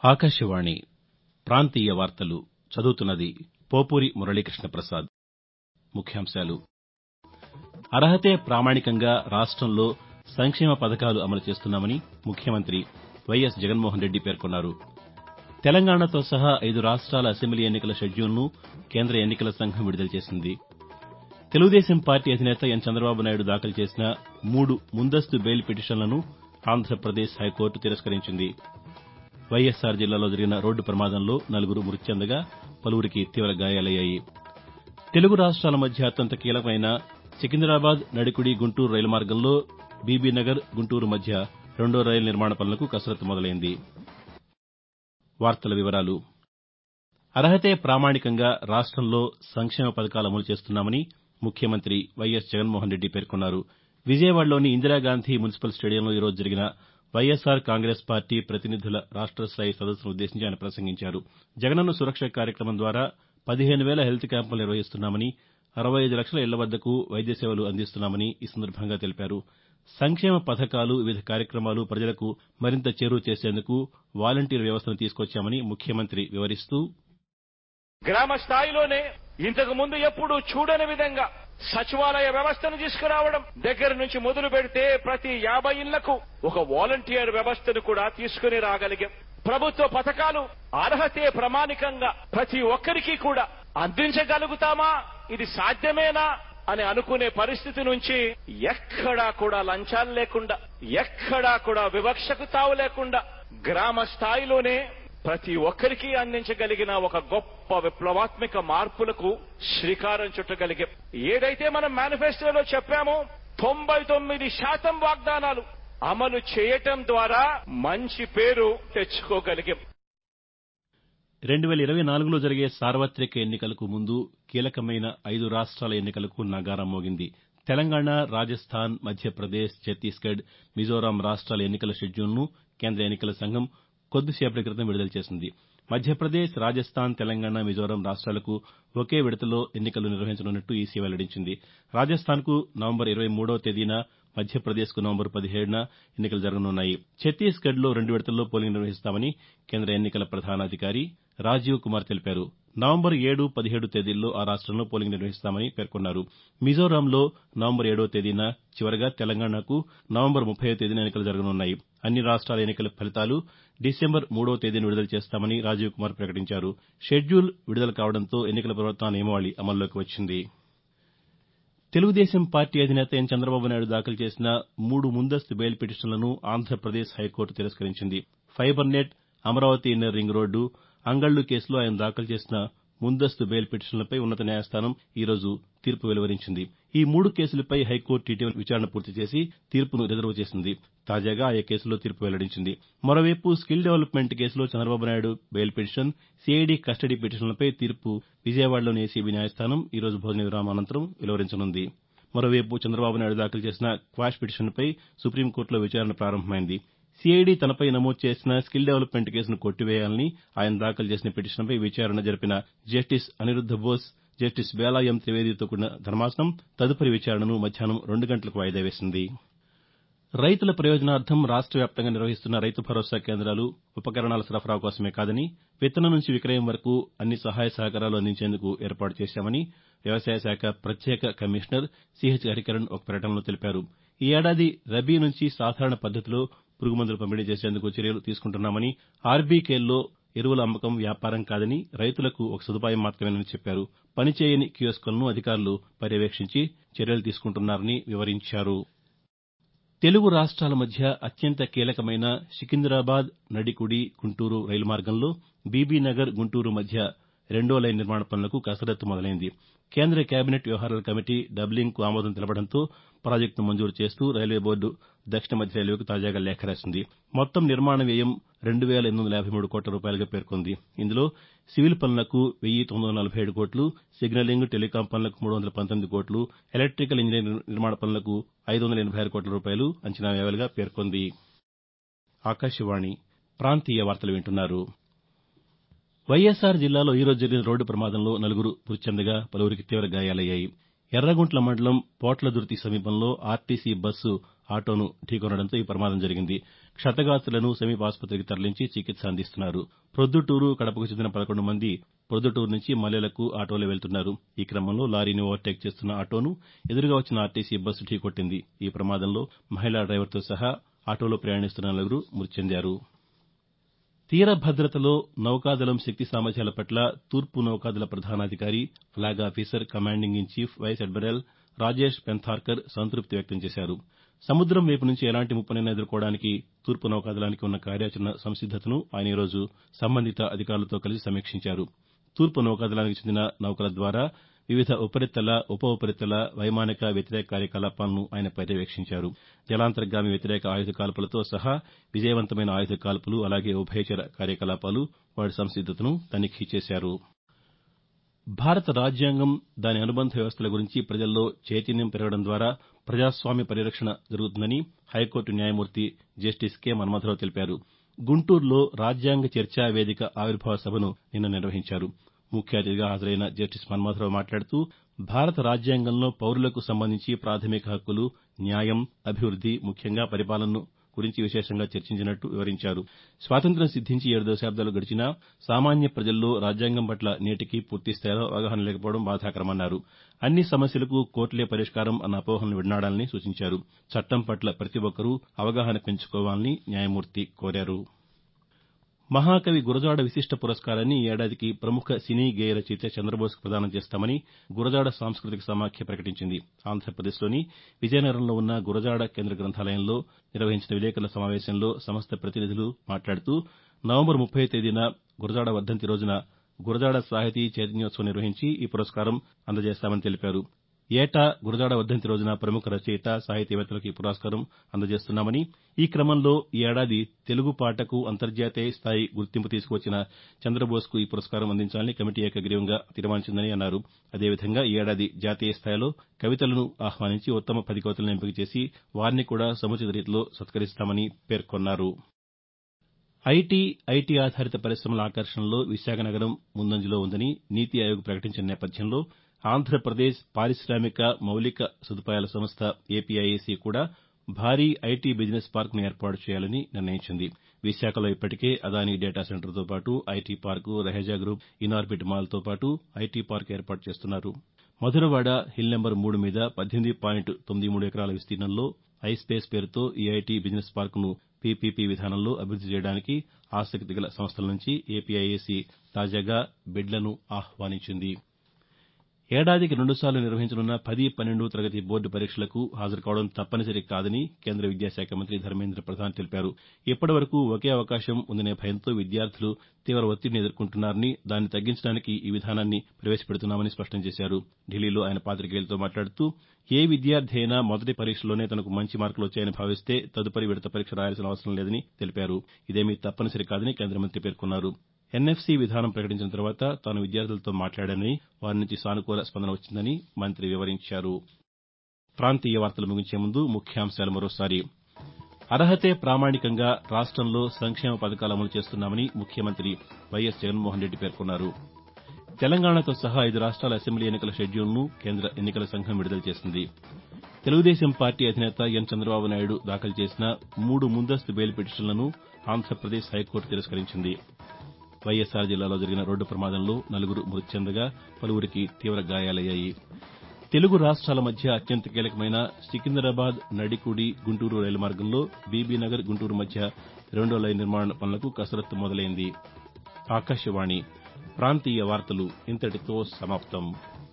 ఆకాశవాణి ప్రాంతీయ వార్తలు చదువుతున్నది పోపూరి మురళీకృష్ణ ప్రసాద్ ముఖ్యాంశాలు అర్హతే ప్రామాణికంగా రాష్టంలో సంక్షేమ పథకాలు అమలు చేస్తున్నామని ముఖ్యమంత్రి వైఎస్ జగన్మోహన్రెడ్డి పేర్కొన్నారు తెలంగాణతో సహా ఐదు రాష్ట్రాల అసెంబ్లీ ఎన్నికల షెడ్యూల్ను కేంద్ర ఎన్నికల సంఘం విడుదల చేసింది తెలుగుదేశం పార్టీ అధినేత ఎన్ చంద్రబాబు నాయుడు దాఖలు చేసిన మూడు ముందస్తు బెయిల్ పిటిషన్లను ఆంధ్రప్రదేశ్ హైకోర్టు తిరస్కరించింది వైఎస్సార్ జిల్లాలో జరిగిన రోడ్డు ప్రమాదంలో నలుగురు మృతి చెందగా పలువురికి తీవ గాయాలయ్యాయి తెలుగు రాష్ట్రాల మధ్య అత్యంత కీలకమైన సికింద్రాబాద్ నడికుడి గుంటూరు రైలు మార్గంలో బీబీనగర్ గుంటూరు మధ్య రెండో రైలు నిర్మాణ పనులకు కసరత్తు మొదలైంది అర్హతే ప్రామాణికంగా రాష్టంలో సంక్షేమ పథకాలు అమలు చేస్తున్నామని ముఖ్యమంత్రి వైఎస్ జగన్మోహన్రెడ్డి పేర్కొన్నారు విజయవాడలోని ఇందిరాగాంధీ మున్సిపల్ స్టేడియంలో ఈరోజు జరిగిన వైఎస్సార్ కాంగ్రెస్ పార్టీ ప్రతినిధుల రాష్టస్థాయి సదస్సును ఉద్దేశించి ఆయన ప్రసంగించారు జగనన్న సురక్ష కార్యక్రమం ద్వారా పదిహేను వేల హెల్త్ క్యాంపులు నిర్వహిస్తున్నామని అరవై ఐదు లక్షల ఇళ్ల వద్దకు వైద్య సేవలు అందిస్తున్నామని ఈ సందర్భంగా తెలిపారు సంక్షేమ పథకాలు వివిధ కార్యక్రమాలు ప్రజలకు మరింత చేరువ చేసేందుకు వాలంటీర్ వ్యవస్థను తీసుకొచ్చామని ముఖ్యమంత్రి వివరిస్తూ గ్రామ స్థాయిలోనే ఇంతకు ముందు ఎప్పుడు చూడని విధంగా సచివాలయ వ్యవస్థను తీసుకురావడం దగ్గర నుంచి మొదలు పెడితే ప్రతి యాభై ఇళ్లకు ఒక వాలంటీర్ వ్యవస్థను కూడా తీసుకుని రాగలిగాం ప్రభుత్వ పథకాలు అర్హతే ప్రమాణికంగా ప్రతి ఒక్కరికి కూడా అందించగలుగుతామా ఇది సాధ్యమేనా అని అనుకునే పరిస్థితి నుంచి ఎక్కడా కూడా లంచాలు లేకుండా ఎక్కడా కూడా వివక్షకు తావు లేకుండా గ్రామ స్థాయిలోనే ప్రతి ఒక్కరికి అందించగలిగిన ఒక గొప్ప విప్లవాత్మక మార్పులకు శ్రీకారం చుట్టగలిగాం ఏదైతే మనం మేనిఫెస్టోలో చెప్పామో తొంభై తొమ్మిది శాతం వాగ్దానాలు అమలు చేయటం ద్వారా మంచి పేరు తెచ్చుకోగలిగాం రెండు వేల ఇరవై నాలుగులో జరిగే సార్వతిక ఎన్నికలకు ముందు కీలకమైన ఐదు రాష్ట్రాల ఎన్నికలకు నగారా మోగింది తెలంగాణ రాజస్థాన్ మధ్యప్రదేశ్ ఛత్తీస్గఢ్ మిజోరాం రాష్ట్రాల ఎన్నికల షెడ్యూల్ను కేంద్ర ఎన్నికల సంఘం కొద్దిసేపటి క్రితం విడుదల చేసింది మధ్యప్రదేశ్ రాజస్థాన్ తెలంగాణ మిజోరాం రాష్ట్రాలకు ఒకే విడతలో ఎన్నికలు నిర్వహించనున్నట్టు ఈసీ వెల్లడించింది రాజస్థాన్కు నవంబర్ ఇరవై మూడో తేదీన మధ్యప్రదేశ్కు నవంబర్ పదిహేడున ఎన్నికలు జరగనున్నాయి ఛత్తీస్గఢ్లో రెండు విడతల్లో పోలింగ్ నిర్వహిస్తామని కేంద్ర ఎన్నికల ప్రధానాధికారి రాజీవ్ కుమార్ తెలిపారు నవంబర్ ఏడు పదిహేడు తేదీల్లో ఆ రాష్టంలో పోలింగ్ నిర్వహిస్తామని పేర్కొన్నారు మిజోరాంలో నవంబర్ ఏడో తేదీన చివరగా తెలంగాణకు నవంబర్ ముప్పయ్యో తేదీన ఎన్నికలు జరగనున్నాయి అన్ని రాష్ట్రాల ఎన్నికల ఫలితాలు డిసెంబర్ మూడో తేదీన విడుదల చేస్తామని రాజీవ్ కుమార్ ప్రకటించారు షెడ్యూల్ విడుదల కావడంతో ఎన్నికల ప్రవర్తనా నియమావళి అమల్లోకి వచ్చింది తెలుగుదేశం పార్టీ అధినేత ఎన్ చంద్రబాబు నాయుడు దాఖలు చేసిన మూడు ముందస్తు బెయిల్ పిటిషన్లను ఆంధ్రప్రదేశ్ హైకోర్టు తిరస్కరించింది fibre net Amaravati inner ring road అంగళ్లు కేసులో ఆయన దాఖలు చేసిన ముందస్తు బెయిల్ పిటిషన్లపై ఉన్నత న్యాయస్థానం ఈరోజు తీర్పు వెలువరించింది ఈ మూడు కేసులపై హైకోర్టు ఇటీవల విచారణ పూర్తి చేసి తీర్పును రిజర్వ్ చేసింది తాజాగా ఆయా కేసుల్లో తీర్పు వెల్లడించింది మరోవైపు స్కిల్ డెవలప్మెంట్ కేసులో Chandrababu Naidu bail petition CID custody పిటిషన్లపై తీర్పు విజయవాడలోని ఏసీబీ న్యాయస్థానం ఈరోజు భోజన విరామం అనంతరం వెలువరించనుంది మరోవైపు చంద్రబాబు నాయుడు దాఖలు చేసిన క్వాష్ పిటిషన్పై సుప్రీంకోర్టులో విచారణ ప్రారంభమైంది సీఐడీ తనపై నమోదు చేసిన స్కిల్ డెవలప్మెంట్ కేసును కొట్టివేయాలని ఆయన దాఖలు చేసిన పిటిషన్పై విచారణ జరిపిన justice Aniruddha Bose justice Bela M త్రివేదితో కూడిన ధర్మాసనం తదుపరి విచారణను మధ్యాహ్నం రెండు గంటలకు వాయిదా వేసింది రైతుల ప్రయోజనార్థం రాష్ట వ్యాప్తంగా నిర్వహిస్తున్న రైతు భరోసా కేంద్రాలు ఉపకరణాల సరఫరా కోసమే కాదని విత్తనం నుంచి విక్రయం వరకు అన్ని సహాయ సహకారాలు అందించేందుకు ఏర్పాటు చేశామని వ్యవసాయ శాఖ ప్రత్యేక కమిషనర్ సిహెచ్ హరికరణ్ ఒక ప్రకటనలో తెలిపారు ఈ ఏడాది రబీ నుంచి సాధారణ పద్దతిలో పురుగుమందులు పంపిణీ చేసేందుకు చర్యలు తీసుకుంటున్నామని ఆర్బీకేల్లో ఎరువుల అమ్మకం వ్యాపారం కాదని రైతులకు ఒక సదుపాయం మాత్రమేనని చెప్పారు పనిచేయని కియోస్కులను అధికారులు పర్యవేక్షించి చర్యలు తీసుకుంటున్నారని వివరించారు తెలుగు రాష్ట్రాల మధ్య అత్యంత కీలకమైన సికింద్రాబాద్ నడికుడి గుంటూరు రైలు మార్గంలో బీబీనగర్ గుంటూరు మధ్య రెండో లైన్ నిర్మాణ పనులకు కసరత్తు మొదలైంది కేంద్ర కేబినెట్ వ్యవహారాల కమిటీ డబ్లింగ్కు ఆమోదం తెలపడంతో ప్రాజెక్టును మంజూరు చేస్తూ రైల్వే బోర్డు దక్షిణ మధ్య రైల్వేకు తాజాగా లేఖ రాసింది మొత్తం నిర్మాణ వ్యయం రెండు వేల ఎనిమిది వందల యాభై మూడు కోట్ల రూపాయలుగా పేర్కొంది ఇందులో సివిల్ పనులకు వెయ్యి తొమ్మిది వందల నలభై ఏడు కోట్లు సిగ్నలింగ్ టెలికాం పనులకు మూడు వందల పంతొమ్మిది కోట్లు ఎలక్టికల్ ఇంజనీరింగ్ నిర్మాణ పనులకు ఐదు వందల ఎనభై ఆరు కోట్ల రూపాయలు అంచనా వ్యయాలుగా పేర్కొంది ఆకాశవాణి ప్రాంతీయ వార్తలు వింటున్నారు వైఎస్సార్ జిల్లాలో ఈరోజు జరిగిన రోడ్డు ప్రమాదంలో నలుగురు మృతి చెందగా పలువురికి తీవ గాయాలయ్యాయి ఎర్రగుంట్ల మండలం పోట్లదుర్తి సమీపంలో ఆర్టీసీ బస్సు ఆటోను ఢీకొనడంతో ఈ ప్రమాదం జరిగింది క్షతగాతులను సమీప ఆసుపత్రికి తరలించి చికిత్స అందిస్తున్నారు ప్రొద్దుటూరు కడపకు చెందిన పదకొండు మంది ప్రొద్దుటూరు నుంచి మల్లెలకు ఆటోలో వెళ్తున్నారు ఈ క్రమంలో లారీని ఓవర్టేక్ చేస్తున్న ఆటోను ఎదురుగా వచ్చిన ఆర్టీసీ బస్సు ఢీకొట్టింది ఈ ప్రమాదంలో మహిళా డ్రైవర్తో సహా ఆటోలో ప్రయాణిస్తున్న నలుగురు మృతి చెందారు తీర భద్రతలో నౌకాదళం శక్తి సామర్థ్యాల పట్ల తూర్పు నౌకాదళ ప్రధానాధికారి flag officer commanding in chief vice admiral Rajesh Pendharkar సంతృప్తి వ్యక్తం చేశారు సముద్రం వైపు నుంచి ఎలాంటి ముప్పునైనా ఎదుర్కోవడానికి తూర్పు నౌకాదళానికి ఉన్న కార్యాచరణ సంసిద్దతను ఆయన ఈరోజు సంబంధిత అధికారులతో కలిసి సమీక్షించారు తూర్పు నౌకాదళానికి చెందిన నౌకల ద్వారా వివిధ ఉపరితల ఉప ఉపరితల వైమానిక వ్యతిరేక కార్యకలాపాలను ఆయన పర్యవేక్షించారు జలాంతర్గామి వ్యతిరేక ఆయుధ కాల్పులతో సహా విజయవంతమైన ఆయుధ కాల్పులు అలాగే ఉభయచర కార్యకలాపాలు వాటి సంసిద్దతను తనిఖీ చేశారు భారత రాజ్యాంగం దాని అనుబంధ వ్యవస్థల గురించి ప్రజల్లో చైతన్యం పెరగడం ద్వారా ప్రజాస్వామ్య పరిరక్షణ జరుగుతుందని హైకోర్టు న్యాయమూర్తి జస్టిస్ కె మన్మథరావు తెలిపారు గుంటూరులో రాజ్యాంగ చర్చా వేదిక ఆవిర్భావ సభను నిన్న నిర్వహించారు ముఖ్య అతిథిగా హాజరైన జస్టిస్ మన్మథరావు మాట్లాడుతూ భారత రాజ్యాంగంలో పౌరులకు సంబంధించి ప్రాథమిక హక్కులు న్యాయం అభివృద్ది ముఖ్యంగా పరిపాలనను గురించి విశేషంగా చర్చించినట్టు వివరించారు స్వాతంత్ర్యం సిద్దించి ఏడు దశాబ్దాలు గడిచినా సామాన్య ప్రజల్లో రాజ్యాంగం పట్ల నేటికీ పూర్తిస్థాయిలో అవగాహన లేకపోవడం బాధాకరమన్నారు అన్ని సమస్యలకు కోర్టులే పరిష్కారం అన్న అపోహలను విడనాడాలని సూచించారు చట్టం పట్ల ప్రతి ఒక్కరూ అవగాహన పెంచుకోవాలని న్యాయమూర్తి కోరారు మహాకవి గురజాడ విశిష్ట పురస్కారాన్ని ఈ ఏడాదికి ప్రముఖ సినీ గేయ రచయిత చంద్రబోస్కు ప్రదానం చేస్తామని గురజాడ సాంస్కృతిక సమాఖ్య ప్రకటించింది ఆంధ్రప్రదేశ్లోని విజయనగరంలో ఉన్న గురజాడ కేంద్ర గ్రంథాలయంలో నిర్వహించిన విలేకరుల సమావేశంలో సంస్థ ప్రతినిధులు మాట్లాడుతూ నవంబర్ ముప్పై తేదీన గురజాడ వర్దంతి రోజున గురజాడ సాహితీ చైతన్యోత్సవం నిర్వహించి ఈ పురస్కారం అందజేస్తామని తెలిపారు ఏటా గురజాడ వర్దంతి రోజున ప్రముఖ రచయిత సాహితీవేత్తలకు ఈ పురస్కారం అందజేస్తున్నామని ఈ క్రమంలో ఈ ఏడాది తెలుగు పాటకు అంతర్జాతీయ స్థాయి గుర్తింపు తీసుకువచ్చిన చంద్రబోస్కు ఈ పురస్కారం అందించాలని కమిటీ ఏకగ్రీవంగా తీర్మానించిందని అన్నారు అదేవిధంగా ఈ ఏడాది జాతీయ స్థాయిలో కవితలను ఆహ్వానించి ఉత్తమ పది కవితలను ఎంపిక చేసి వారిని కూడా సముచిత రీతిలో సత్కరిస్తామని పేర్కొన్నారు ఐటీ ఐటీ ఆధారిత పరిశమల ఆకర్షణలో విశాఖ నగరం ముందంజలో ఉందని నీతి ఆయోగ్ ప్రకటించిన నేపథ్యంలో ఆంధ్రప్రదేశ్ పారిశామిక మౌలిక సదుపాయాల సంస్థ ఏపీఐఐసీ కూడా భారీ ఐటీ బిజినెస్ పార్కును ఏర్పాటు చేయాలని నిర్ణయించింది విశాఖలో ఇప్పటికే అదానీ డేటా సెంటర్తో పాటు IT park Raheja group Inorbit మాల్తో పాటు ఐటీ పార్కు ఏర్పాటు చేస్తున్నారు మధురవాడ హిల్ నెంబర్ మూడు మీద పద్దెనిమిది పాయింట్ తొమ్మిది మూడు ఎకరాల విస్తీర్ణంలో ఐస్పేస్ పేరుతో ఈ ఐటీ బిజినెస్ పార్కును పీపీపీ విధానంలో అభివృద్ది చేయడానికి ఆసక్తి గల సంస్థల నుంచి ఏపీఐఐసీ తాజాగా బిడ్లను ఆహ్వానించింది ఏడాదికి రెండుసార్లు నిర్వహించనున్న పది పన్నెండు తరగతి బోర్డు పరీక్షలకు హాజరు కావడం తప్పనిసరి కాదని కేంద్ర విద్యాశాఖ మంత్రి ధర్మేంద్ర ప్రధాన్ తెలిపారు ఇప్పటి వరకు ఒకే అవకాశం ఉందనే భయంతో విద్యార్థులు తీవ ఒత్తిడిని ఎదుర్కొంటున్నారని దాన్ని తగ్గించడానికి ఈ విధానాన్ని ప్రవేశపెడుతున్నామని స్పష్టం చేశారు ఢిల్లీలో ఆయన పాతికేయులతో మాట్లాడుతూ ఏ విద్యార్థి అయినా మొదటి పరీక్షలోనే తనకు మంచి మార్కులు వచ్చాయని భావిస్తే తదుపరి విడత పరీక్ష రాయాల్సిన అవసరం లేదని తెలిపారు ఇదేమీ తప్పనిసరి కాదని కేంద్ర మంత్రి పేర్కొన్నారు ఎన్ఎఫ్సీ విధానం ప్రకటించిన తర్వాత తాను విద్యార్థులతో మాట్లాడానని వారి నుంచి సానుకూల స్పందన వచ్చిందని మంత్రి వివరించారు ప్రాంతీయ వార్తలు ముగించే ముందు ముఖ్యాంశాలు మరోసారి అర్హతే ప్రామాణికంగా రాష్టంలో సంక్షేమ పథకాలు అమలు చేస్తున్నామని ముఖ్యమంత్రి వైఎస్ జగన్మోహన్ రెడ్డి పేర్కొన్నారు తెలంగాణతో సహా ఐదు రాష్ట్రాల అసెంబ్లీ ఎన్నికల షెడ్యూల్ను కేంద్ర ఎన్నికల సంఘం విడుదల చేసింది తెలుగుదేశం పార్టీ అధినేత ఎన్ చంద్రబాబు నాయుడు దాఖలు చేసిన మూడు ముందస్తు బెయిల్ పిటిషన్లను ఆంధ్రప్రదేశ్ హైకోర్టు తిరస్కరించింది వైఎస్సార్ జిల్లాలో జరిగిన రోడ్డు ప్రమాదంలో నలుగురు మృతి చెందగా పలువురికి తీవ్ర గాయాలయ్యాయి తెలుగు రాష్ట్రాల మధ్య అత్యంత కీలకమైన సికింద్రాబాద్ నడికుడి గుంటూరు రైలు మార్గంలో బీబీనగర్ గుంటూరు మధ్య రెండో లైన్ నిర్మాణ పనులకు కసరత్తు మొదలైంది ఆకాశవాణి ప్రాంతీయ వార్తలు ఇంతటితో సమాప్తం